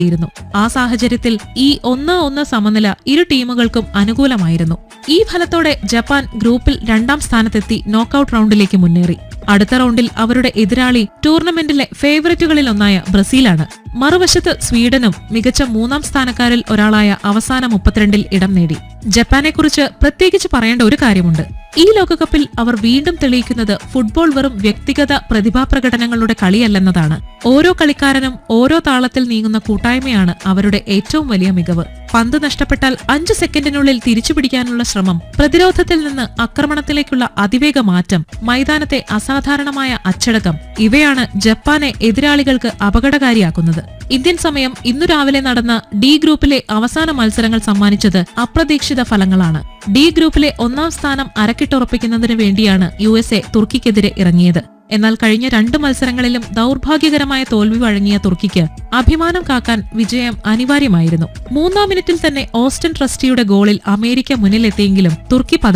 യിരുന്നു ആ സാഹചര്യത്തിൽ ഈ ഒന്ന് ഒന്ന് സമനില ഇരു ടീമുകൾക്കും അനുകൂലമായിരുന്നു ഈ ഫലത്തോടെ ജപ്പാൻ ഗ്രൂപ്പിൽ രണ്ടാം സ്ഥാനത്തെത്തി നോക്കൌട്ട് റൗണ്ടിലേക്ക് മുന്നേറി അടുത്ത റൗണ്ടിൽ അവരുടെ എതിരാളി ടൂർണമെന്റിലെ ഫേവററ്റുകളിൽ ഒന്നായ ബ്രസീലാണ് മറുവശത്ത് സ്വീഡനും മികച്ച മൂന്നാം സ്ഥാനക്കാരിൽ ഒരാളായ അവസാന മുപ്പത്തിരണ്ടിൽ ഇടം നേടി ജപ്പാനെക്കുറിച്ച് പ്രത്യേകിച്ച് പറയേണ്ട ഒരു കാര്യമുണ്ട് ഈ ലോകകപ്പിൽ അവർ വീണ്ടും തെളിയിക്കുന്നത് ഫുട്ബോൾ വെറും വ്യക്തിഗത പ്രതിഭാ പ്രകടനങ്ങളുടെ കളിയല്ലെന്നതാണ് ഓരോ കളിക്കാരനും ഓരോ താളത്തിൽ നീങ്ങുന്ന കൂട്ടായ്മയാണ് അവരുടെ ഏറ്റവും വലിയ മികവ് പന്ത് നഷ്ടപ്പെട്ടാൽ അഞ്ച് സെക്കൻഡിനുള്ളിൽ തിരിച്ചുപിടിക്കാനുള്ള ശ്രമം പ്രതിരോധത്തിൽ നിന്ന് ആക്രമണത്തിലേക്കുള്ള അതിവേഗ മാറ്റം മൈതാനത്തെ അസാധാരണമായ അച്ചടക്കം ഇവയാണ് ജപ്പാനെ എതിരാളികൾക്ക് അപകടകാരിയാക്കുന്നത് ഇന്ത്യൻ സമയം ഇന്നു രാവിലെ നടന്ന ഡി ഗ്രൂപ്പിലെ അവസാന മത്സരങ്ങൾ സമ്മാനിച്ചത് അപ്രതീക്ഷിത ഫലങ്ങളാണ് ഡി ഗ്രൂപ്പിലെ ഒന്നാം സ്ഥാനം അരക്കിട്ടുറപ്പിക്കുന്നതിന് വേണ്ടിയാണ് യു എസ് എ തുർക്കിക്കെതിരെ ഇറങ്ങിയത് എന്നാൽ കഴിഞ്ഞ രണ്ട് മത്സരങ്ങളിലും ദൗർഭാഗ്യകരമായ തോൽവി വഴങ്ങിയ തുർക്കിക്ക് അഭിമാനം കാക്കാൻ വിജയം അനിവാര്യമായിരുന്നു മൂന്നാം മിനിറ്റിൽ തന്നെ ഓസ്റ്റൻ ട്രസ്റ്റിയുടെ ഗോളിൽ അമേരിക്ക മുന്നിലെത്തിയെങ്കിലും തുർക്കി പതറി